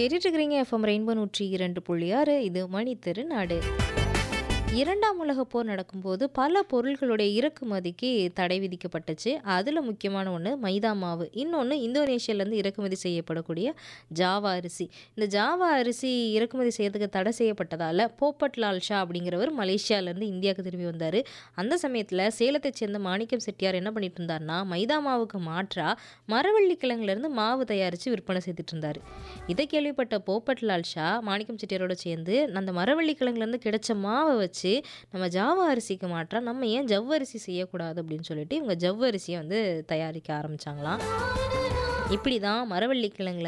கேட்டுட்டு இருக்கிறீங்க FM rainbow நூற்றி இரண்டு புள்ளி ஆறு இது மணி திருநாடு இரண்டாம் உலகப் போர் நடக்கும்போது பல பொருள்களுடைய இறக்குமதிக்கு தடை விதிக்கப்பட்டுச்சு அதில் முக்கியமான ஒன்று மைதா மாவு இன்னொன்று இந்தோனேஷியாவிலேருந்து இறக்குமதி செய்யப்படக்கூடிய ஜாவா அரிசி இந்த ஜாவா அரிசி இறக்குமதி செய்யறதுக்கு தடை செய்யப்பட்டதால் போப்பட் லால் ஷா அப்படிங்கிறவர் மலேசியாவிலேருந்து இந்தியாவுக்கு திரும்பி வந்தார் அந்த சமயத்தில் சேலத்தைச் சேர்ந்த மாணிக்கம் செட்டியார் என்ன பண்ணிட்டு இருந்தார்னா மைதா மாவுக்கு மாற்றா மரவள்ளி கிழங்குலேருந்து மாவு தயாரித்து விற்பனை செய்துட்டு இருந்தார் இதை கேள்விப்பட்ட போப்பட் லால் ஷா மாணிக்கம் செட்டியாரோட சேர்ந்து அந்த மரவள்ளி கிழங்குலேருந்து கிடைச்ச மாவை வச்சு நம்ம ஜாவா அரிசிக்கு மாற்றா நம்ம ஏன் ஜவ்வரிசி செய்யக்கூடாது அப்படின்னு சொல்லிட்டு இவங்க ஜவ்வரிசியை வந்து தயாரிக்க ஆரம்பிச்சாங்களாம் இப்படி தான் மரவள்ளி கிழங்குல